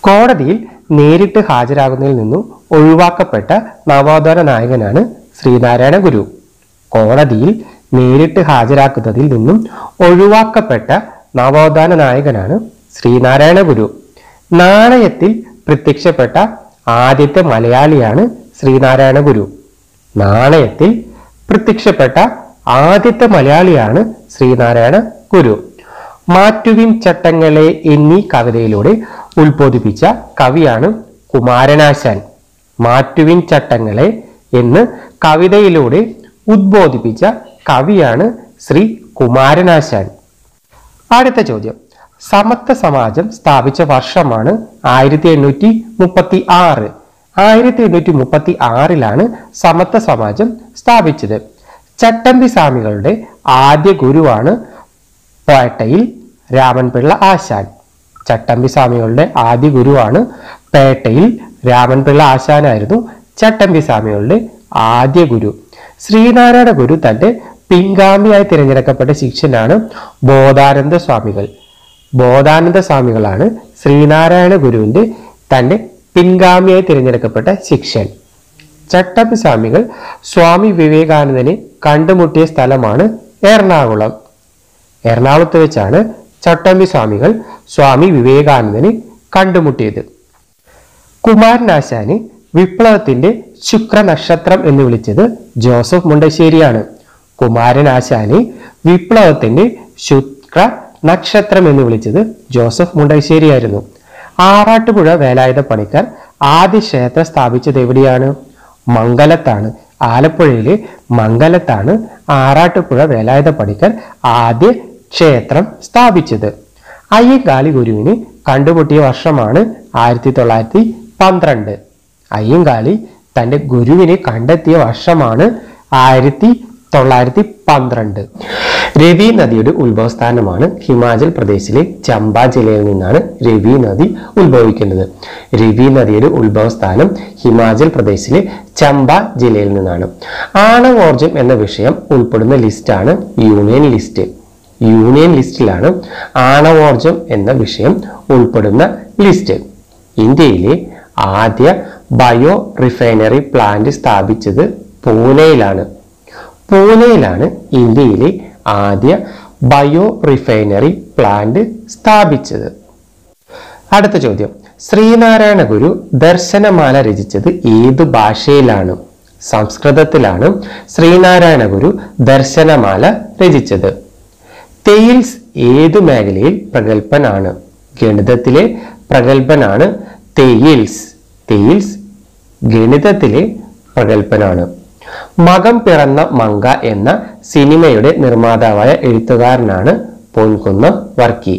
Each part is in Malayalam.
കോടതിയിൽ നേരിട്ട് ഹാജരാകുന്നതിൽ നിന്നും ഒഴിവാക്കപ്പെട്ട നവോത്ഥാന നായകനാണ് ശ്രീനാരായണ ഗുരു കോടതിയിൽ നേരിട്ട് ഹാജരാക്കുന്നതിൽ നിന്നും ഒഴിവാക്കപ്പെട്ട നവോത്ഥാന നായകനാണ് ശ്രീനാരായണ ഗുരു നാണയത്തിൽ പ്രത്യക്ഷപ്പെട്ട ആദ്യത്തെ മലയാളിയാണ് ശ്രീനാരായണ ഗുരു നാണയത്തിൽ പ്രത്യക്ഷപ്പെട്ട ആദ്യത്തെ മലയാളിയാണ് ശ്രീനാരായണ ഗുരു മാറ്റുവിൻ ചട്ടങ്ങളെ എന്നീ കവിതയിലൂടെ ഉത്ബോധിപ്പിച്ച കവിയാണ് കുമാരനാശാൻ മാറ്റുവിൻ ചട്ടങ്ങളെ എന്ന് കവിതയിലൂടെ ഉദ്ബോധിപ്പിച്ച കവിയാണ് ശ്രീ കുമാരനാശാൻ അടുത്ത ചോദ്യം സമത്വ സമാജം സ്ഥാപിച്ച വർഷമാണ് ആയിരത്തി എണ്ണൂറ്റി മുപ്പത്തി ആറ് ആയിരത്തി എണ്ണൂറ്റി മുപ്പത്തി ആറിലാണ് സമത്വ സമാജം സ്ഥാപിച്ചത് ചട്ടമ്പി സ്വാമികളുടെ ആദ്യ ഗുരുവാണ് പേട്ടയിൽ രാമൻപിള്ള ആശാൻ ചട്ടമ്പി സ്വാമികളുടെ ആദ്യ ഗുരുവാണ് പേട്ടയിൽ രാമൻപിള്ള ആശാനായിരുന്നു ചട്ടമ്പി സ്വാമികളുടെ ആദ്യ ഗുരു ശ്രീനാരായണ ഗുരു തന്റെ പിൻഗാമിയായി തിരഞ്ഞെടുക്കപ്പെട്ട ശിഷ്യനാണ് ബോധാനന്ദ സ്വാമികൾ ബോധാനന്ദ സ്വാമികളാണ് ശ്രീനാരായണ ഗുരുവിന്റെ തന്റെ പിൻഗാമിയായി തിരഞ്ഞെടുക്കപ്പെട്ട ശിഷ്യൻ ചട്ടമ്പി സ്വാമികൾ സ്വാമി വിവേകാനന്ദനെ കണ്ടുമുട്ടിയ സ്ഥലമാണ് എറണാകുളം എറണാകുളത്ത് വെച്ചാണ് ചട്ടമ്പി സ്വാമികൾ സ്വാമി വിവേകാനന്ദനെ കണ്ടുമുട്ടിയത് കുമാരനാശാന് വിപ്ലവത്തിന്റെ ശുക്രനക്ഷത്രം എന്ന് വിളിച്ചത് ജോസഫ് മുണ്ടശ്ശേരിയാണ് കുമാരനാശാനെ വിപ്ലവത്തിന്റെ ശുക്ര നക്ഷത്രം എന്ന് വിളിച്ചത് ജോസഫ് മുണ്ടശ്ശേരിയായിരുന്നു ആറാട്ടുപുഴ വേലായുധ പണിക്കർ ആദ്യ ക്ഷേത്രം സ്ഥാപിച്ചത് എവിടെയാണ് മംഗലത്താണ് ആലപ്പുഴയിലെ മംഗലത്താണ് ആറാട്ടുപുഴ വേലായുധ പണിക്കർ ആദ്യ ക്ഷേത്രം സ്ഥാപിച്ചത് അയ്യങ്കാളി ഗുരുവിനെ കണ്ടുമുട്ടിയ വർഷമാണ് ആയിരത്തി തൊള്ളായിരത്തി പന്ത്രണ്ട് അയ്യങ്കാളി തന്റെ ഗുരുവിനെ കണ്ടെത്തിയ വർഷമാണ് ആയിരത്തി തൊള്ളായിരത്തി പന്ത്രണ്ട് രവി നദിയുടെ ഉത്ഭവസ്ഥാനമാണ് ഹിമാചൽ പ്രദേശിലെ ചമ്പ ജില്ലയിൽ നിന്നാണ് രവി നദി ഉത്ഭവിക്കുന്നത് രവി നദിയുടെ ഉത്ഭവസ്ഥാനം ഹിമാചൽ പ്രദേശിലെ ചമ്പ ജില്ലയിൽ നിന്നാണ് ആണവോർജം എന്ന വിഷയം ഉൾപ്പെടുന്ന ലിസ്റ്റാണ് യൂണിയൻ ലിസ്റ്റ് യൂണിയൻ ലിസ്റ്റിലാണ് ആണവോർജം എന്ന വിഷയം ഉൾപ്പെടുന്ന ലിസ്റ്റ് ഇന്ത്യയിലെ ആദ്യ ബയോ റിഫൈനറി പ്ലാന്റ് സ്ഥാപിച്ചത് പൂനെയിലാണ് പൂനെയിലാണ് ഇന്ത്യയിലെ ആദ്യ ബയോ റിഫൈനറി പ്ലാന്റ് സ്ഥാപിച്ചത് അടുത്ത ചോദ്യം ശ്രീനാരായണ ഗുരു ദർശനമാല രചിച്ചത് ഏത് ഭാഷയിലാണ് സംസ്കൃതത്തിലാണ് ശ്രീനാരായണ ഗുരു ദർശനമാല രചിച്ചത് തെയിൽസ് ഏതു മേഖലയിൽ പ്രഗത്ഭനാണ് ഗണിതത്തിലെ പ്രഗത്ഭനാണ് തെയിൽസ് തെയിൽസ് ഗണിതത്തിലെ പ്രഗത്ഭനാണ് മകം പിറന്ന മങ്ക എന്ന സിനിമയുടെ നിർമ്മാതാവായ എഴുത്തുകാരനാണ് പൊൻകുന്നം വർക്കി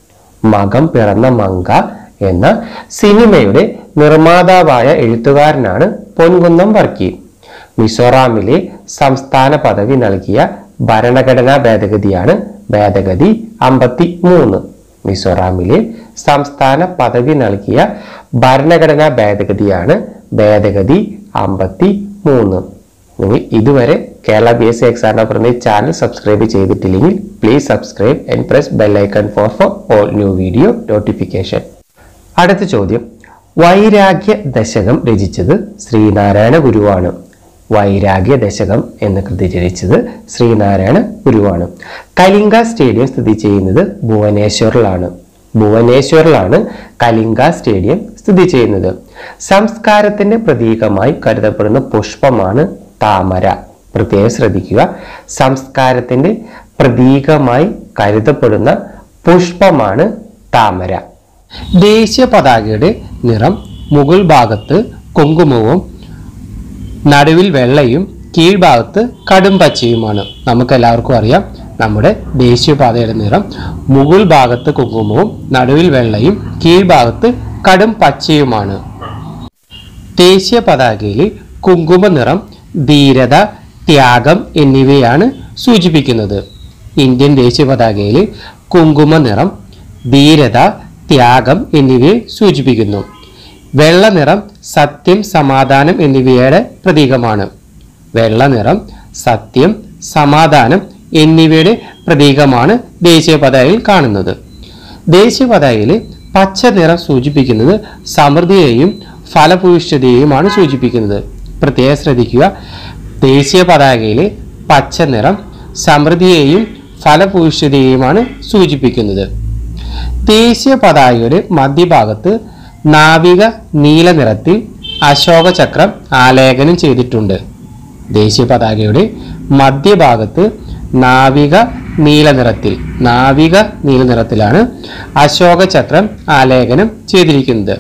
മകം പിറന്ന മങ്ക എന്ന സിനിമയുടെ നിർമ്മാതാവായ എഴുത്തുകാരനാണ് പൊൻകുന്നം വർക്കി മിസോറാമിലെ സംസ്ഥാന പദവി നൽകിയ ഭരണഘടനാ ഭേദഗതിയാണ് ഭേദഗതി അമ്പത്തി മൂന്ന് മിസോറാമിലെ സംസ്ഥാന പദവി നൽകിയ ഭരണഘടനാ ഭേദഗതിയാണ് ഭേദഗതി അമ്പത്തി മൂന്ന് നിങ്ങൾ ഇതുവരെ Kerala P S C exam പറഞ്ഞ ചാനൽ സബ്സ്ക്രൈബ് ചെയ്തിട്ടില്ലെങ്കിൽ please subscribe and press bell icon for for all new video notification അടുത്ത ചോദ്യം വൈരാഗ്യ ദശകം രചിച്ചത് ശ്രീനാരായണ ഗുരുവാണ് വൈരാഗ്യ ദശകം എന്ന കൃതി രചിച്ചത് ശ്രീനാരായണ ഗുരുവാണ് കലിംഗ സ്റ്റേഡിയം സ്ഥിതി ചെയ്യുന്നത് ഭുവനേശ്വറിലാണ് ഭുവനേശ്വറിലാണ് കലിംഗ സ്റ്റേഡിയം സ്ഥിതി ചെയ്യുന്നത് സംസ്കാരത്തിന്റെ പ്രതീകമായി കരുതപ്പെടുന്ന പുഷ്പമാണ് താമര പ്രത്യേകം ശ്രദ്ധിക്കുക സംസ്കാരത്തിന്റെ പ്രതീകമായി കരുതപ്പെടുന്ന പുഷ്പമാണ് താമര ദേശീയ പതാകയുടെ നിറം മുകൾ ഭാഗത്ത് കുങ്കുമവും നടുവിൽ വെള്ളയും കീഴ്ഭാഗത്ത് കടും പച്ചയുമാണ് നമുക്ക് എല്ലാവർക്കും അറിയാം നമ്മുടെ ദേശീയപാതയുടെ നിറം മുകൾ ഭാഗത്ത് കുങ്കുമവും നടുവിൽ വെള്ളയും കീഴ്ഭാഗത്ത് കടും പച്ചയുമാണ് ദേശീയ പതാകയിലെ കുങ്കുമ നിറം ധീരത ത്യാഗം എന്നിവയാണ് സൂചിപ്പിക്കുന്നത് ഇന്ത്യൻ ദേശീയ പതാകയിലെ കുങ്കുമ നിറം ധീരത ത്യാഗം എന്നിവയെ സൂചിപ്പിക്കുന്നു വെള്ള നിറം സത്യം സമാധാനം എന്നിവയുടെ പ്രതീകമാണ് വെള്ള നിറം സത്യം സമാധാനം എന്നിവയുടെ പ്രതീകമാണ് ദേശീയ പതാകയിൽ കാണുന്നത് ദേശീയ പതാകയിലെ പച്ച നിറം സൂചിപ്പിക്കുന്നത് സമൃദ്ധിയെയും ഫലഭൂയിഷ്ഠതയെയുമാണ് സൂചിപ്പിക്കുന്നത് പ്രത്യേകം ശ്രദ്ധിക്കുക ദേശീയ പതാകയിലെ പച്ച നിറം സമൃദ്ധിയെയും ഫലഭൂയിഷ്ഠതയെയുമാണ് സൂചിപ്പിക്കുന്നത് ദേശീയ പതാകയുടെ മധ്യഭാഗത്ത് നാവിക നീല നിറത്തിൽ അശോക ചക്രം ആലേഖനം ചെയ്തിട്ടുണ്ട് ദേശീയ പതാകയുടെ മധ്യഭാഗത്ത് നാവിക നീല നിറത്തിൽ നാവിക നീല നിറത്തിലാണ് അശോക ചക്രം ആലേഖനം ചെയ്തിരിക്കുന്നത്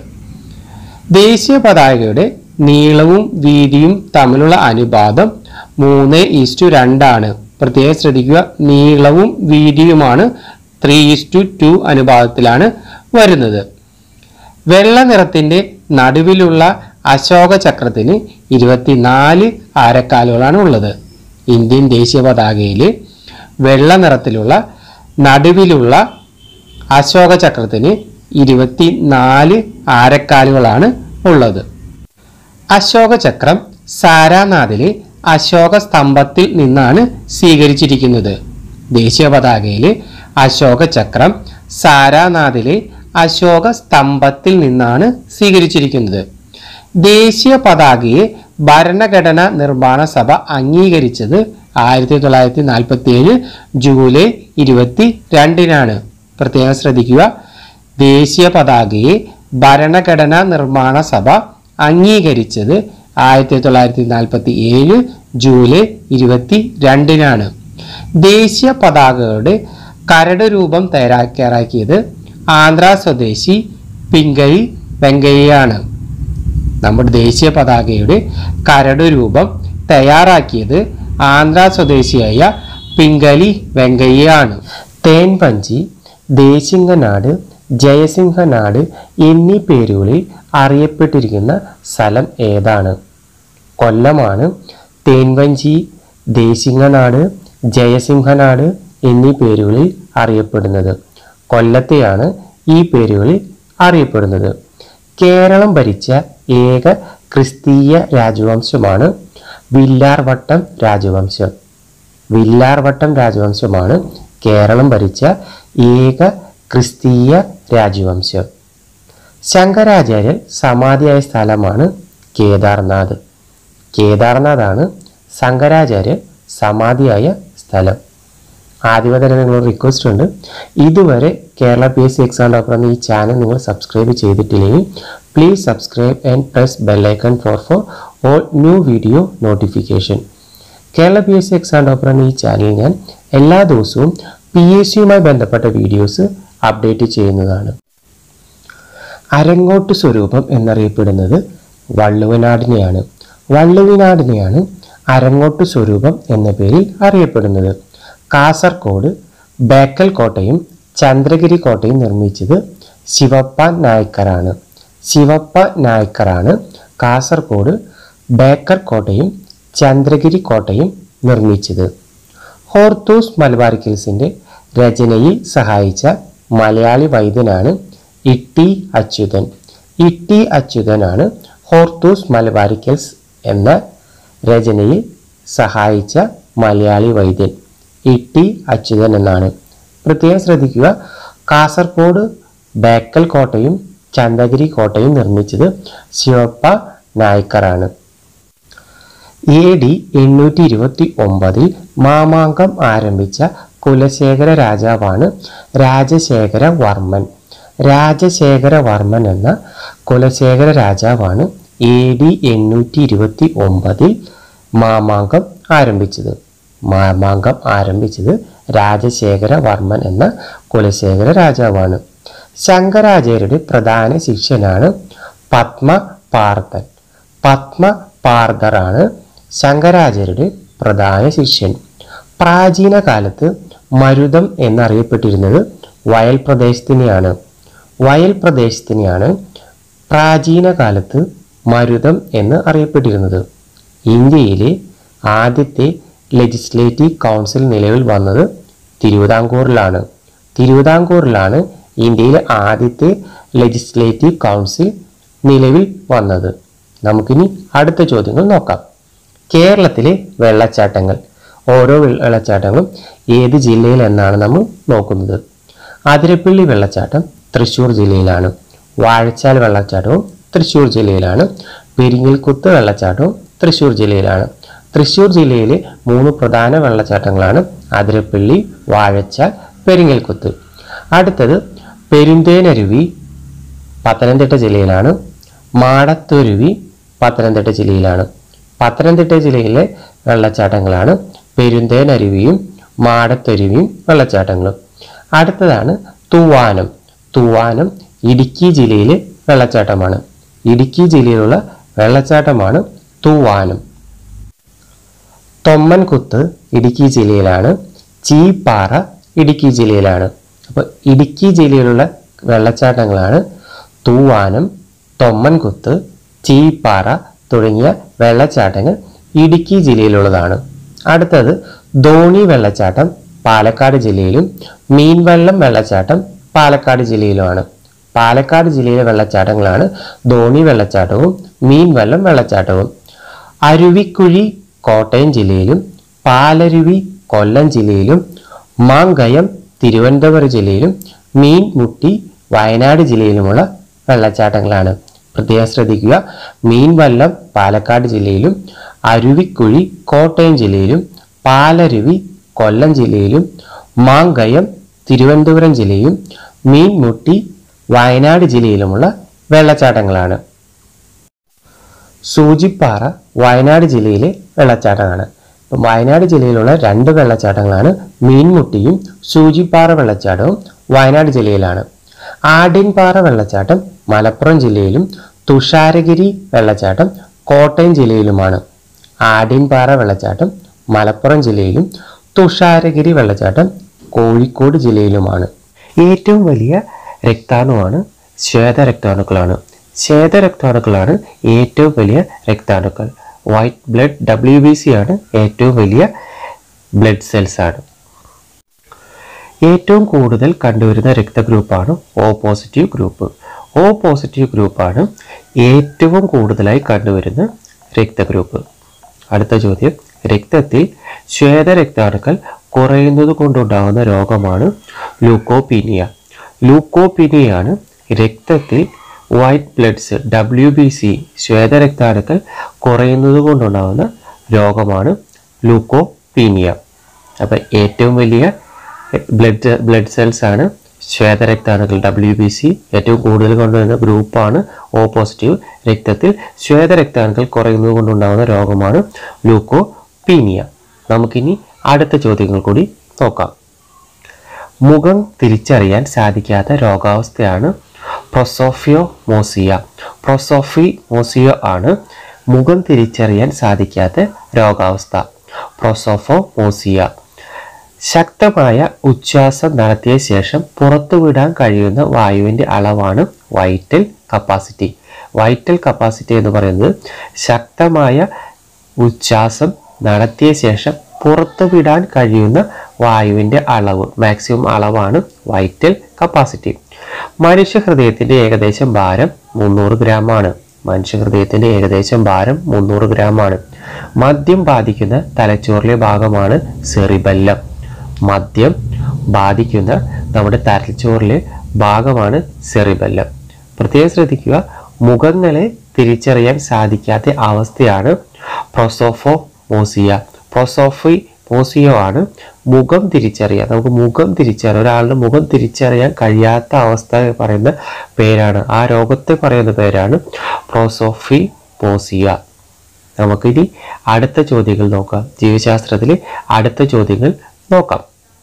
ദേശീയ പതാകയുടെ നീളവും വീതിയും തമ്മിലുള്ള അനുപാതം മൂന്ന് ഈസ്റ്റു രണ്ടാണ് പ്രത്യേകം ശ്രദ്ധിക്കുക നീളവും വീതിയുമാണ് ത്രീ ഈസ്റ്റു ടു അനുപാതത്തിലാണ് വരുന്നത് വെള്ള നിറത്തിന്റെ നടുവിലുള്ള അശോക ചക്രത്തിന് ഇരുപത്തിനാല് ആരക്കാലുകളാണ് ഉള്ളത് ഇന്ത്യൻ ദേശീയ പതാകയിലെ വെള്ള നിറത്തിലുള്ള നടുവിലുള്ള അശോക ചക്രത്തിന് ഇരുപത്തിനാല് ആരക്കാലുകളാണ് ഉള്ളത് അശോക ചക്രം സാരാനാഥിലെ അശോക സ്തംഭത്തിൽ നിന്നാണ് സ്വീകരിച്ചിരിക്കുന്നത് ദേശീയ പതാകയിലെ അശോക ചക്രം സാരാനാഥിലെ അശോക സ്തംഭത്തിൽ നിന്നാണ് സ്വീകരിച്ചിരിക്കുന്നത് ദേശീയ പതാകയെ ഭരണഘടനാ നിർമ്മാണ സഭ അംഗീകരിച്ചത് ആയിരത്തി തൊള്ളായിരത്തി നാൽപ്പത്തി ഏഴ് ജൂലൈ ഇരുപത്തി രണ്ടിനാണ് പ്രത്യേകം ശ്രദ്ധിക്കുക ദേശീയ പതാകയെ ഭരണഘടനാ നിർമ്മാണ സഭ അംഗീകരിച്ചത് ആയിരത്തി തൊള്ളായിരത്തി നാൽപ്പത്തി ഏഴ് ജൂലൈ ഇരുപത്തി രണ്ടിനാണ് ദേശീയ പതാകകളുടെ കരട് രൂപം തയ്യാറാക്കിയത് ആന്ധ്ര സ്വദേശി പിങ്കഴി വെങ്കയ്യാണ് നമ്മുടെ ദേശീയ പതാകയുടെ കരട് രൂപം തയ്യാറാക്കിയത് ആന്ധ്ര സ്വദേശിയായ പിങ്കലി വെങ്കയ്യാണ് തേൻപഞ്ചി ദേശിംഗനാട് ജയസിംഹനാട് എന്നീ പേരുകളിൽ അറിയപ്പെട്ടിരിക്കുന്ന സ്ഥലം ഏതാണ് കൊല്ലമാണ് തേൻവഞ്ചി ദേശിംഗനാട് ജയസിംഹനാട് എന്നീ പേരുകളിൽ അറിയപ്പെടുന്നത് കൊല്ലത്തെയാണ് ഈ പേരുകളിൽ അറിയപ്പെടുന്നത് കേരളം ഭരിച്ച ഏക ക്രിസ്തീയ രാജവംശമാണ് വില്ലാർവട്ടം രാജവംശം വില്ലാർവട്ടം രാജവംശമാണ് കേരളം ഭരിച്ച ഏക ക്രിസ്തീയ രാജവംശം ശങ്കരാചാര്യർ സമാധിയായ സ്ഥലമാണ് കേദാർനാഥ് കേദാർനാഥാണ് ശങ്കരാചാര്യർ സമാധിയായ സ്ഥലം ആദ്യമേ തന്നെ നിങ്ങളോട് റിക്വസ്റ്റ് ഉണ്ട് ഇതുവരെ Kerala P S C exam doctor എന്ന ഈ ചാനൽ നിങ്ങൾ സബ്സ്ക്രൈബ് ചെയ്തിട്ടില്ലെങ്കിൽ please subscribe and press bell icon for for all new video notification Kerala P S C exam doctor എന്ന ഈ ചാനലിൽ ഞാൻ എല്ലാ ദിവസവും പി എസ് സിയുമായി ബന്ധപ്പെട്ട വീഡിയോസ് അപ്ഡേറ്റ് ചെയ്യുന്നതാണ് അരങ്ങോട്ട് സ്വരൂപം എന്നറിയപ്പെടുന്നത് വള്ളുവനാടിനെയാണ് വള്ളുവനാടിനെയാണ് അരങ്ങോട്ട് സ്വരൂപം എന്ന പേരിൽ അറിയപ്പെടുന്നത് കാസർഗോഡ് ബേക്കൽ കോട്ടയും ചന്ദ്രഗിരി കോട്ടയും നിർമ്മിച്ചത് ശിവപ്പ നായ്ക്കറാണ് ശിവപ്പ നായ്ക്കറാണ് കാസർഗോഡ് ബേക്കർ കോട്ടയും ചന്ദ്രഗിരി കോട്ടയും നിർമ്മിച്ചത് ഹോർത്തൂസ് മലബാറിക്കൽസിന്റെ രചനയിൽ സഹായിച്ച മലയാളി വൈദ്യനാണ് ഇട്ടി അച്യുതൻ ഇട്ടി അച്യുതനാണ് ഹോർത്തൂസ് മലബാറിക്കൽസ് എന്ന രചനയിൽ സഹായിച്ച മലയാളി വൈദ്യൻ ഇട്ടി അച്യുതൻ എന്നാണ് പ്രത്യേകം ശ്രദ്ധിക്കുക കാസർഗോഡ് ബേക്കൽ കോട്ടയും ചന്ദഗിരി കോട്ടയും നിർമ്മിച്ചത് ശിവപ്പ നായ്ക്കറാണ് എ ഡി എണ്ണൂറ്റി ഇരുപത്തി ഒമ്പതിൽ മാമാങ്കം ആരംഭിച്ച കുലശേഖര രാജാവാണ് രാജശേഖര വർമ്മൻ രാജശേഖര വർമ്മൻ എന്ന കുലശേഖര രാജാവാണ് എ ഡി എണ്ണൂറ്റി ഇരുപത്തി ഒമ്പതിൽ മാമാങ്കം ആരംഭിച്ചത് മാമാങ്കം ആരംഭിച്ചത് രാജശേഖര വർമ്മൻ എന്ന കുലശേഖര രാജാവാണ് ശങ്കരാചാര്യരുടെ പ്രധാന ശിഷ്യനാണ് പത്മ പാർത്തൻ പത്മ പാർദറാണ് ശങ്കരാചാര്യരുടെ പ്രധാന ശിഷ്യൻ പ്രാചീന കാലത്ത് മരുതം എന്നറിയപ്പെട്ടിരുന്നത് വയൽ പ്രദേശത്തിനെയാണ് വയൽ പ്രദേശത്തിനെയാണ് പ്രാചീന കാലത്ത് മരുതം എന്ന് അറിയപ്പെട്ടിരുന്നത് ഇന്ത്യയിലെ ആദ്യത്തെ ലെജിസ്ലേറ്റീവ് കൗൺസിൽ നിലവിൽ വന്നത് തിരുവിതാംകൂറിലാണ് തിരുവിതാംകൂറിലാണ് ഇന്ത്യയിലെ ആദ്യത്തെ ലെജിസ്ലേറ്റീവ് കൗൺസിൽ നിലവിൽ വന്നത് നമുക്കിനി അടുത്ത ചോദ്യങ്ങൾ നോക്കാം കേരളത്തിലെ വെള്ളച്ചാട്ടങ്ങൾ ഓരോ വെള്ളച്ചാട്ടങ്ങളും ഏത് ജില്ലയിൽ എന്നാണ് നമ്മൾ നോക്കുന്നത് അതിരപ്പള്ളി വെള്ളച്ചാട്ടം തൃശ്ശൂർ ജില്ലയിലാണ് വാഴച്ചാൽ വെള്ളച്ചാട്ടവും തൃശ്ശൂർ ജില്ലയിലാണ് പെരിങ്ങൽകുത്ത് വെള്ളച്ചാട്ടവും തൃശ്ശൂർ ജില്ലയിലാണ് തൃശ്ശൂർ ജില്ലയിലെ മൂന്ന് പ്രധാന വെള്ളച്ചാട്ടങ്ങളാണ് അതിരപ്പള്ളി വാഴച്ചാൽ പെരിങ്ങൽകുത്ത് അടുത്തത് പെരുന്തേനരുവി പത്തനംതിട്ട ജില്ലയിലാണ് മാടത്തുരുവി പത്തനംതിട്ട ജില്ലയിലാണ് പത്തനംതിട്ട ജില്ലയിലെ വെള്ളച്ചാട്ടങ്ങളാണ് പെരുന്തേനരുവിയും മാടത്തരുവിയും വെള്ളച്ചാട്ടങ്ങളും അടുത്തതാണ് തൂവാനം തൂവാനം ഇടുക്കി ജില്ലയിലെ വെള്ളച്ചാട്ടമാണ് ഇടുക്കി ജില്ലയിലുള്ള വെള്ളച്ചാട്ടമാണ് തൂവാനം തൊമ്മൻകുത്ത് ഇടുക്കി ജില്ലയിലാണ് ചീപ്പാറ ഇടുക്കി ജില്ലയിലാണ് അപ്പോൾ ഇടുക്കി ജില്ലയിലുള്ള വെള്ളച്ചാട്ടങ്ങളാണ് തൂവാനം തൊമ്മൻകുത്ത് ചീപ്പാറ തുടങ്ങിയ വെള്ളച്ചാട്ടങ്ങൾ ഇടുക്കി ജില്ലയിലുള്ളതാണ് അടുത്തത് ധോണി വെള്ളച്ചാട്ടം പാലക്കാട് ജില്ലയിലും മീൻവെള്ളം വെള്ളച്ചാട്ടം പാലക്കാട് ജില്ലയിലുമാണ് പാലക്കാട് ജില്ലയിലെ വെള്ളച്ചാട്ടങ്ങളാണ് ധോണി വെള്ളച്ചാട്ടവും മീൻവെള്ളം വെള്ളച്ചാട്ടവും അരുവിക്കുഴി കോട്ടയം ജില്ലയിലും പാലരുവി കൊല്ലം ജില്ലയിലും മാങ്കയം തിരുവനന്തപുരം ജില്ലയിലും മീൻമുട്ടി വയനാട് ജില്ലയിലുമുള്ള വെള്ളച്ചാട്ടങ്ങളാണ് പ്രത്യേകം ശ്രദ്ധിക്കുക മീൻവല്ലം പാലക്കാട് ജില്ലയിലും അരുവിക്കുഴി കോട്ടയം ജില്ലയിലും പാലരുവി കൊല്ലം ജില്ലയിലും മാങ്കയം തിരുവനന്തപുരം ജില്ലയും മീൻമുട്ടി വയനാട് ജില്ലയിലുമുള്ള വെള്ളച്ചാട്ടങ്ങളാണ് സൂചിപ്പാറ വയനാട് ജില്ലയിലെ വെള്ളച്ചാട്ടമാണ് ഇപ്പം വയനാട് ജില്ലയിലുള്ള രണ്ട് വെള്ളച്ചാട്ടങ്ങളാണ് മീൻമുട്ടിയും സൂചിപ്പാറ വെള്ളച്ചാട്ടവും വയനാട് ജില്ലയിലാണ് ആടിൻപാറ വെള്ളച്ചാട്ടം മലപ്പുറം ജില്ലയിലും തുഷാരഗിരി വെള്ളച്ചാട്ടം കോട്ടയം ജില്ലയിലുമാണ് ആടിൻപാറ വെള്ളച്ചാട്ടം മലപ്പുറം ജില്ലയിലും തുഷാരഗിരി വെള്ളച്ചാട്ടം കോഴിക്കോട് ജില്ലയിലുമാണ് ഏറ്റവും വലിയ രക്താണുവാണ് ശ്വേതരക്താണുക്കളാണ് ശ്വേതരക്താണുക്കളാണ് ഏറ്റവും വലിയ രക്താണുക്കൾ white blood W B C ആണ് ഏറ്റവും വലിയ ബ്ലഡ് സെൽസ് ആണ് ഏറ്റവും കൂടുതൽ കണ്ടുവരുന്ന രക്തഗ്രൂപ്പാണ് O positive group O positive ഗ്രൂപ്പാണ് ഏറ്റവും കൂടുതലായി കണ്ടുവരുന്ന രക്തഗ്രൂപ്പ് അടുത്ത ചോദ്യം രക്തത്തിൽ ശ്വേതരക്താണുക്കൾ കുറയുന്നത് കൊണ്ടുണ്ടാകുന്ന രോഗമാണ് ലൂക്കോപീനിയ ലൂക്കോപീനിയാണ് രക്തത്തിൽ white bloods W B C ശ്വേതരക്താണുക്കൾ കുറയുന്നത് കൊണ്ടുണ്ടാകുന്ന രോഗമാണ് ലൂക്കോപീനിയ അപ്പം ഏറ്റവും വലിയ ബ്ലഡ് ബ്ലഡ് സെൽസ് ആണ് ശ്വേതരക്താണുക്കൾ ഡബ്ല്യു ബി സി ഏറ്റവും കൂടുതൽ കൊണ്ടുവരുന്ന ഗ്രൂപ്പാണ് ഓ പോസിറ്റീവ് രക്തത്തിൽ ശ്വേതരക്താണുക്കൾ കുറയുന്നത് കൊണ്ടുണ്ടാകുന്ന രോഗമാണ് ലൂക്കോപീനിയ നമുക്കിനി അടുത്ത ചോദ്യങ്ങൾ കൂടി നോക്കാം മുഖം തിരിച്ചറിയാൻ സാധിക്കാത്ത രോഗാവസ്ഥയാണ് പ്രൊസോഫിയോ മോസിയ പ്രൊസോഫി മോസിയോ ആണ് മുഖം തിരിച്ചറിയാൻ സാധിക്കാത്ത രോഗാവസ്ഥ പ്രൊസോഫോ മോസിയ ശക്തമായ ഉച്ഛ്വാസം നടത്തിയ ശേഷം പുറത്തുവിടാൻ കഴിയുന്ന വായുവിൻ്റെ അളവാണ് വൈറ്റൽ കപ്പാസിറ്റി വൈറ്റൽ കപ്പാസിറ്റി എന്ന് പറയുന്നത് ശക്തമായ ഉച്ഛ്വാസം നടത്തിയ ശേഷം പുറത്തുവിടാൻ കഴിയുന്ന വായുവിൻ്റെ അളവ് മാക്സിമം അളവാണ് വൈറ്റൽ കപ്പാസിറ്റി മനുഷ്യ ഹൃദയത്തിൻ്റെ ഏകദേശം ഭാരം മുന്നൂറ് ഗ്രാമാണ് മനുഷ്യ ഹൃദയത്തിൻ്റെ ഏകദേശം ഭാരം മുന്നൂറ് ഗ്രാമാണ് മദ്യം ബാധിക്കുന്ന തലച്ചോറിലെ ഭാഗമാണ് സെറിബെല്ലം മദ്യം ബാധിക്കുന്ന നമ്മുടെ തലച്ചോറിലെ ഭാഗമാണ് സെറിബെല്ലം പ്രത്യേകം ശ്രദ്ധിക്കുക മുഖങ്ങളെ തിരിച്ചറിയാൻ സാധിക്കാത്ത അവസ്ഥയാണ് പ്രൊസോഫോ മോസിയ പ്രൊസോഫി മോസിയോ ആണ് മുഖം തിരിച്ചറിയാൻ നമുക്ക് മുഖം തിരിച്ചറിയാൻ ഒരാളുടെ മുഖം തിരിച്ചറിയാൻ കഴിയാത്ത അവസ്ഥ പറയുന്ന പേരാണ് ആ രോഗത്തെ പറയുന്ന പേരാണ് പ്രോസോഫി മോസിയ നമുക്കിനി അടുത്ത ചോദ്യങ്ങൾ നോക്കാം ജീവശാസ്ത്രത്തിലെ അടുത്ത ചോദ്യങ്ങൾ നോക്കാം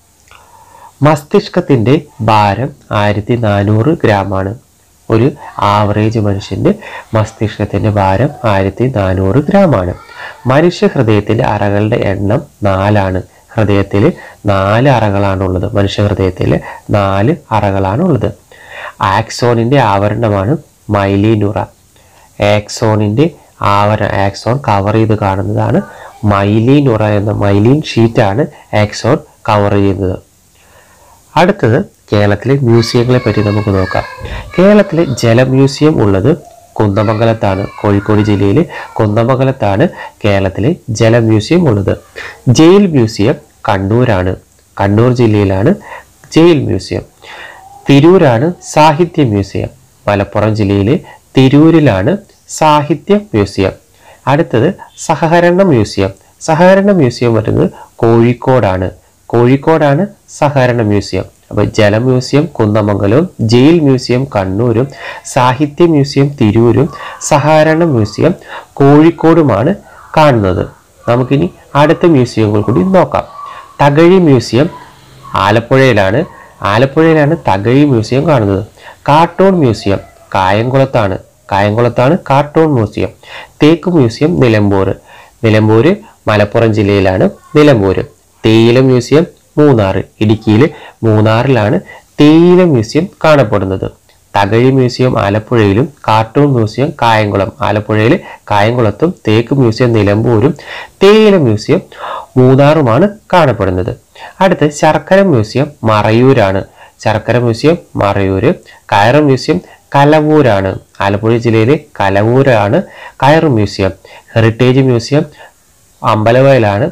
മസ്തിഷ്കത്തിൻ്റെ ഭാരം ആയിരത്തി നാനൂറ് ഗ്രാമാണ് ഒരു ആവറേജ് മനുഷ്യൻ്റെ മസ്തിഷ്കത്തിൻ്റെ ഭാരം ആയിരത്തി നാനൂറ് ഗ്രാമാണ് മനുഷ്യ ഹൃദയത്തിലെ അറകളുടെ എണ്ണം നാലാണ് ഹൃദയത്തിൽ നാല് അറകളാണുള്ളത് മനുഷ്യ ഹൃദയത്തിൽ നാല് അറകളാണുള്ളത് ആക്സോണിൻ്റെ ആവരണമാണ് മൈലിനുറ ആക്സോണിൻ്റെ ആവരണം ആക്സോൺ കവർ ചെയ്ത് കാണുന്നതാണ് മൈലിനുറ എന്ന മൈലിൻ ഷീറ്റാണ് ആക്സോൺ കവർ ചെയ്യുന്നത് അടുത്തത് കേരളത്തിലെ മ്യൂസിയങ്ങളെ പറ്റി നമുക്ക് നോക്കാം കേരളത്തിലെ ജല മ്യൂസിയം ഉള്ളത് കുന്നമംഗലത്താണ് കോഴിക്കോട് ജില്ലയിലെ കുന്നമംഗലത്താണ് കേരളത്തിലെ ജല മ്യൂസിയം ഉള്ളത് ജയിൽ മ്യൂസിയം കണ്ണൂരാണ് കണ്ണൂർ ജില്ലയിലാണ് ജയിൽ മ്യൂസിയം തിരൂരാണ് സാഹിത്യ മ്യൂസിയം മലപ്പുറം ജില്ലയിലെ തിരൂരിലാണ് സാഹിത്യ മ്യൂസിയം അടുത്തത് സഹകരണ മ്യൂസിയം സഹകരണ മ്യൂസിയം വരുന്നത് കോഴിക്കോടാണ് കോഴിക്കോടാണ് സഹകരണ മ്യൂസിയം അപ്പോൾ ജല മ്യൂസിയം കുന്നമംഗലവും ജയിൽ മ്യൂസിയം കണ്ണൂരും സാഹിത്യ മ്യൂസിയം തിരൂരും സഹകരണ മ്യൂസിയം കോഴിക്കോടുമാണ് കാണുന്നത് നമുക്കിനി അടുത്ത മ്യൂസിയങ്ങൾ കൂടി നോക്കാം തകഴി മ്യൂസിയം ആലപ്പുഴയിലാണ് ആലപ്പുഴയിലാണ് തകഴി മ്യൂസിയം കാണുന്നത് കാർട്ടൂൺ മ്യൂസിയം കായംകുളത്താണ് കായംകുളത്താണ് കാർട്ടൂൺ മ്യൂസിയം തേക്ക് മ്യൂസിയം നിലമ്പൂർ നിലമ്പൂർ മലപ്പുറം ജില്ലയിലാണ് നിലമ്പൂർ തേയില മ്യൂസിയം മൂന്നാർ ഇടുക്കിയിൽ മൂന്നാറിലാണ് തേയില മ്യൂസിയം കാണപ്പെടുന്നത് തകഴി മ്യൂസിയം ആലപ്പുഴയിലും കാർട്ടൂൺ മ്യൂസിയം കായംകുളം ആലപ്പുഴയിൽ കായംകുളത്തും തേക്ക് മ്യൂസിയം നിലമ്പൂരും തേയില മ്യൂസിയം മൂന്നാറുമാണ് കാണപ്പെടുന്നത് അടുത്ത് ശർക്കര മ്യൂസിയം മറയൂരാണ് ശർക്കര മ്യൂസിയം മറയൂര് കയറ് മ്യൂസിയം കലവൂരാണ് ആലപ്പുഴ ജില്ലയിലെ കലവൂരാണ് കയറ് മ്യൂസിയം ഹെറിറ്റേജ് മ്യൂസിയം അമ്പലവയലാണ്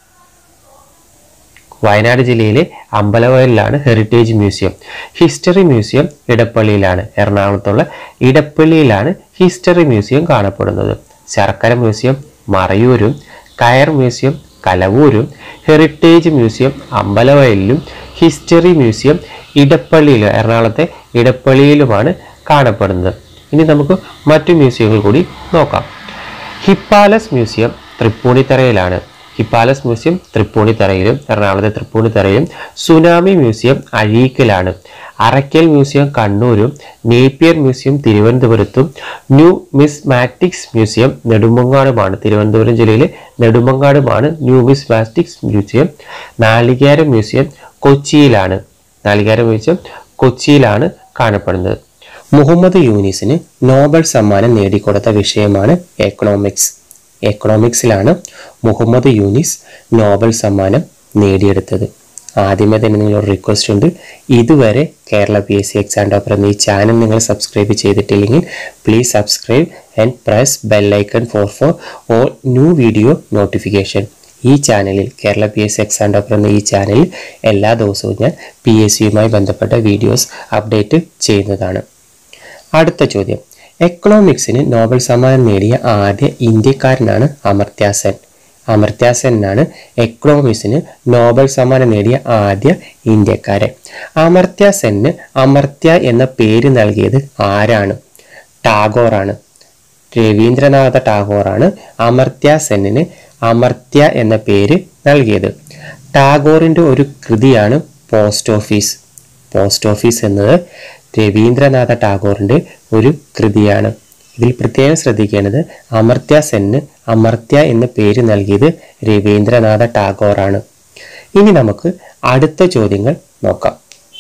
വയനാട് ജില്ലയിലെ അമ്പലവയലിലാണ് ഹെറിറ്റേജ് മ്യൂസിയം ഹിസ്റ്ററി മ്യൂസിയം ഇടപ്പള്ളിയിലാണ് എറണാകുളത്തുള്ള ഇടപ്പള്ളിയിലാണ് ഹിസ്റ്ററി മ്യൂസിയം കാണപ്പെടുന്നത് ശർക്കര മ്യൂസിയം മറയൂരും കയർ മ്യൂസിയം കലവൂരും ഹെറിറ്റേജ് മ്യൂസിയം അമ്പലവയലിലും ഹിസ്റ്ററി മ്യൂസിയം ഇടപ്പള്ളിയിൽ എറണാകുളത്തെ ഇടപ്പള്ളിയിലുമാണ് കാണപ്പെടുന്നത് ഇനി നമുക്ക് മറ്റു മ്യൂസിയങ്ങൾ കൂടി നോക്കാം ഹിപ്പാലസ് മ്യൂസിയം തൃപ്പൂണിത്തറയിലാണ് ഹിപ്പാലസ് മ്യൂസിയം തൃപ്പൂണിത്തറയിലും എറണാകുളത്തെ തൃപ്പൂണിത്തറയിലും സുനാമി മ്യൂസിയം അഴീക്കലാണ് അറയ്ക്കൽ മ്യൂസിയം കണ്ണൂരും നേപ്പിയർ മ്യൂസിയം തിരുവനന്തപുരത്തും ന്യൂ മിസ്മാറ്റിക്സ് മ്യൂസിയം നെടുമങ്ങാടുമാണ് തിരുവനന്തപുരം ജില്ലയിലെ നെടുമങ്ങാടുമാണ് ന്യൂ മിസ്മാറ്റിക്സ് മ്യൂസിയം നാളികേര മ്യൂസിയം കൊച്ചിയിലാണ് നാളികേര മ്യൂസിയം കൊച്ചിയിലാണ് കാണപ്പെടുന്നത് മുഹമ്മദ് യൂനിസിന് നോബൽ സമ്മാനം നേടിക്കൊടുത്ത വിഷയമാണ് എക്കണോമിക്സ് എക്കണോമിക്സിലാണ് മുഹമ്മദ് യൂനിസ് നോബൽ സമ്മാനം നേടിയെടുത്തത് ആദ്യമേ തന്നെ നിങ്ങളൊരു റിക്വസ്റ്റ് ഉണ്ട് ഇതുവരെ Kerala P S C exam topper എന്ന ഈ ചാനൽ നിങ്ങൾ സബ്സ്ക്രൈബ് ചെയ്തിട്ടില്ലെങ്കിൽ please subscribe and press bell icon for for all new video notification ഈ ചാനലിൽ Kerala P S C exam topper എന്ന ഈ ചാനലിൽ എല്ലാ ദിവസവും ഞാൻ പി എസ് സിയുമായി ബന്ധപ്പെട്ട വീഡിയോസ് അപ്ഡേറ്റ് ചെയ്യുന്നതാണ് അടുത്ത ചോദ്യം എക്കണോമിക്സിന് നോബൽ സമ്മാനം നേടിയ ആദ്യ ഇന്ത്യക്കാരനാണ് അമർത്യ സെൻ അമർത്യ സെന്നാണ് എക്കണോമിക്സിന് നോബൽ സമ്മാനം നേടിയ ആദ്യ ഇന്ത്യക്കാരൻ അമർത്യ സെന്നിന് അമർത്യ എന്ന പേര് നൽകിയത് ആരാണ് ടാഗോറാണ് രവീന്ദ്രനാഥ ടാഗോറാണ് അമർത്യ സെന്നിന് അമർത്യ എന്ന പേര് നൽകിയത് ടാഗോറിന്റെ ഒരു കൃതിയാണ് പോസ്റ്റ് ഓഫീസ് പോസ്റ്റ് ഓഫീസ് എന്നത് രവീന്ദ്രനാഥ ടാഗോറിന്റെ ഒരു കൃതിയാണ് ഇതിൽ പ്രത്യേകം ശ്രദ്ധിക്കേണ്ടത് അമർത്യ സെന്ന് അമർത്യ എന്ന പേര് നൽകിയത് രവീന്ദ്രനാഥ ടാഗോറാണ് ഇനി നമുക്ക് അടുത്ത ചോദ്യങ്ങൾ നോക്കാം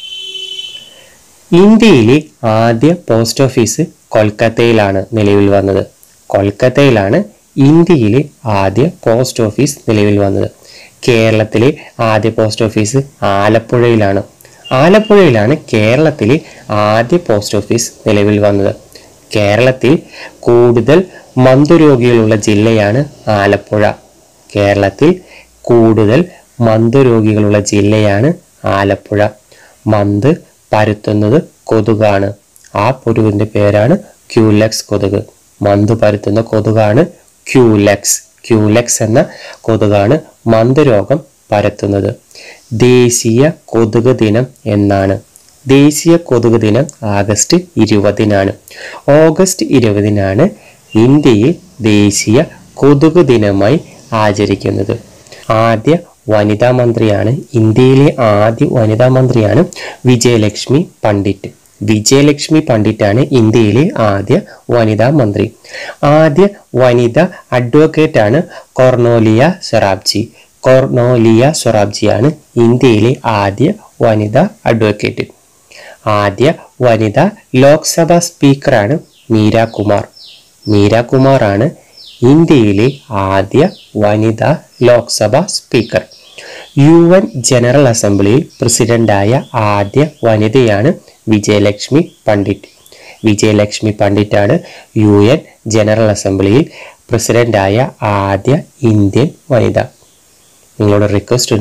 ഇന്ത്യയിലെ ആദ്യ പോസ്റ്റ് ഓഫീസ് കൊൽക്കത്തയിലാണ് നിലവിൽ വന്നത് കൊൽക്കത്തയിലാണ് ഇന്ത്യയിലെ ആദ്യ പോസ്റ്റ് ഓഫീസ് നിലവിൽ വന്നത് കേരളത്തിലെ ആദ്യ പോസ്റ്റ് ഓഫീസ് ആലപ്പുഴയിലാണ് ആലപ്പുഴയിലാണ് കേരളത്തിലെ ആദ്യ പോസ്റ്റ് ഓഫീസ് നിലവിൽ വന്നത് കേരളത്തിൽ കൂടുതൽ മന്ദരോഗികളുള്ള ജില്ലയാണ് ആലപ്പുഴ കേരളത്തിൽ കൂടുതൽ മന്ദരോഗികളുള്ള ജില്ലയാണ് ആലപ്പുഴ മന്ത് പരത്തുന്നത് കൊതുകാണ് ആ പുരുവിന്റെ പേരാണ് ക്യൂലക്സ് കൊതുക് മന്ത് പരത്തുന്ന കൊതുകാണ് ക്യൂലക്സ് ക്യൂലക്സ് എന്ന കൊതുകാണ് മന്ത് രോഗം പരത്തുന്നത് ദേശീയ കൊതുക് ദിനം എന്നാണ് ദേശീയ കൊതുക് ദിനം ആഗസ്റ്റ് ഇരുപതിനാണ് ഓഗസ്റ്റ് ഇരുപതിനാണ് ഇന്ത്യയിൽ ദേശീയ കൊതുക് ദിനമായി ആചരിക്കുന്നത് ആദ്യ വനിതാ മന്ത്രിയാണ് ഇന്ത്യയിലെ ആദ്യ വനിതാ മന്ത്രിയാണ് വിജയലക്ഷ്മി പണ്ഡിറ്റ് വിജയലക്ഷ്മി പണ്ഡിറ്റാണ് ഇന്ത്യയിലെ ആദ്യ വനിതാ മന്ത്രി ആദ്യ വനിത അഡ്വക്കേറ്റ് ആണ് കൊർണോലിയ സൊറാബ്ജി കൊർണോലിയ സൊറാബ്ജിയാണ് ഇന്ത്യയിലെ ആദ്യ വനിതാ അഡ്വക്കേറ്റ് ആദ്യ വനിത ലോക്സഭാ സ്പീക്കറാണ് മീര കുമാർ മീര കുമാറാണ് ഇന്ത്യയിലെ ആദ്യ വനിതാ Lok Sabha speaker U N general അസംബ്ലിയിൽ പ്രസിഡന്റായ ആദ്യ വനിതയാണ് വിജയലക്ഷ്മി പണ്ഡിറ്റ് വിജയലക്ഷ്മി പണ്ഡിറ്റാണ് യു എൻ ജനറൽ അസംബ്ലിയിൽ പ്രസിഡന്റായ ആദ്യ ഇന്ത്യൻ വനിത നിങ്ങളോട് റിക്വസ്റ്റ് ഉണ്ട്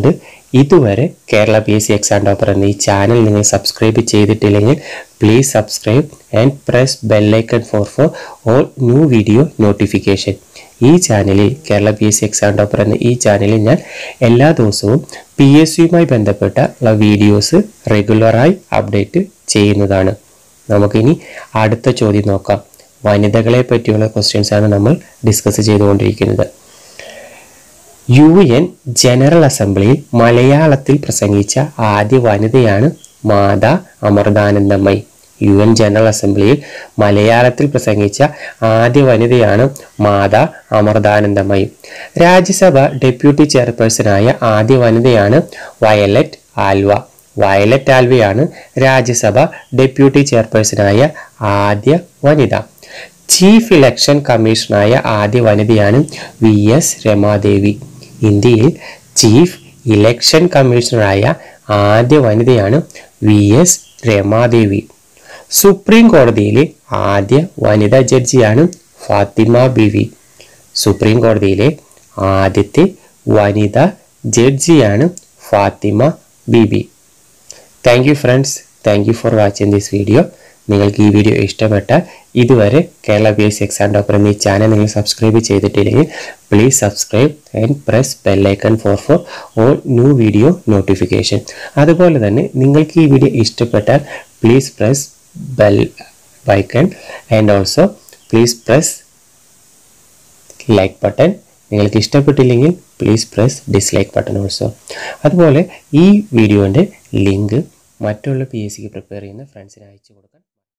ഇതുവരെ Kerala P S C exam topper എന്ന ഈ ചാനൽ നിങ്ങൾ സബ്സ്ക്രൈബ് ചെയ്തിട്ടില്ലെങ്കിൽ please subscribe and press bell icon for for all new video notification ഈ ചാനലിൽ Kerala P S C exam topper എന്ന ഈ ചാനലിൽ ഞാൻ എല്ലാ ദിവസവും പി എസ് സിയുമായി ബന്ധപ്പെട്ട ഉള്ള വീഡിയോസ് റെഗുലറായി അപ്ഡേറ്റ് ചെയ്യുന്നതാണ് നമുക്കിനി അടുത്ത ചോദ്യം നോക്കാം വനിതകളെ പറ്റിയുള്ള ക്വസ്റ്റ്യൻസ് ആണ് നമ്മൾ ഡിസ്കസ് ചെയ്തുകൊണ്ടിരിക്കുന്നത് യു എൻ ജനറൽ അസംബ്ലിയിൽ മലയാളത്തിൽ പ്രസംഗിച്ച ആദ്യ വനിതയാണ് Mata Amritanandamayi U N general അസംബ്ലിയിൽ മലയാളത്തിൽ പ്രസംഗിച്ച ആദ്യ വനിതയാണ് മാതാ അമൃതാനന്ദമയി രാജ്യസഭ ഡെപ്യൂട്ടി ചെയർപേഴ്സണായ ആദ്യ വനിതയാണ് വയലറ്റ് ആൽവ വയലറ്റ് ആൽവയാണ് രാജ്യസഭ ഡെപ്യൂട്ടി ചെയർപേഴ്സണായ ആദ്യ വനിത ചീഫ് ഇലക്ഷൻ കമ്മീഷണറായ ആദ്യ വനിതയാണ് വി എസ് രമാദേവി ഇന്ത്യയിൽ ചീഫ് ഇലക്ഷൻ കമ്മീഷണറായ ആദ്യ വനിതയാണ് വി എസ് രമാദേവി സുപ്രീം കോടതിയിലെ ആദ്യ വനിതാ ജഡ്ജിയാണ് ഫാത്തിമ ബിവി സുപ്രീം കോടതിയിലെ ആദ്യത്തെ വനിതാ ജഡ്ജിയാണ് Fathima Beevi thank you friends thank you for watching this video നിങ്ങൾക്ക് ഈ വീഡിയോ ഇഷ്ടപ്പെട്ടാൽ ഇതുവരെ Kerala P S C exam topper എന്നീ ചാനൽ നിങ്ങൾ സബ്സ്ക്രൈബ് ചെയ്തിട്ടില്ലെങ്കിൽ please subscribe and press bell icon for for all new video notification അതുപോലെ തന്നെ നിങ്ങൾക്ക് ഈ വീഡിയോ ഇഷ്ടപ്പെട്ടാൽ please press bell icon and also please press like button നിങ്ങൾക്ക് ഇഷ്ടപ്പെട്ടില്ലെങ്കിൽ please press dislike button also അതുപോലെ ഈ വീഡിയോൻ്റെ ലിങ്ക് മറ്റുള്ള പി എസ് സിക്ക് പ്രിപ്പയർ ചെയ്യുന്ന ഫ്രണ്ട്സിന് അയച്ചു കൊടുക്കാൻ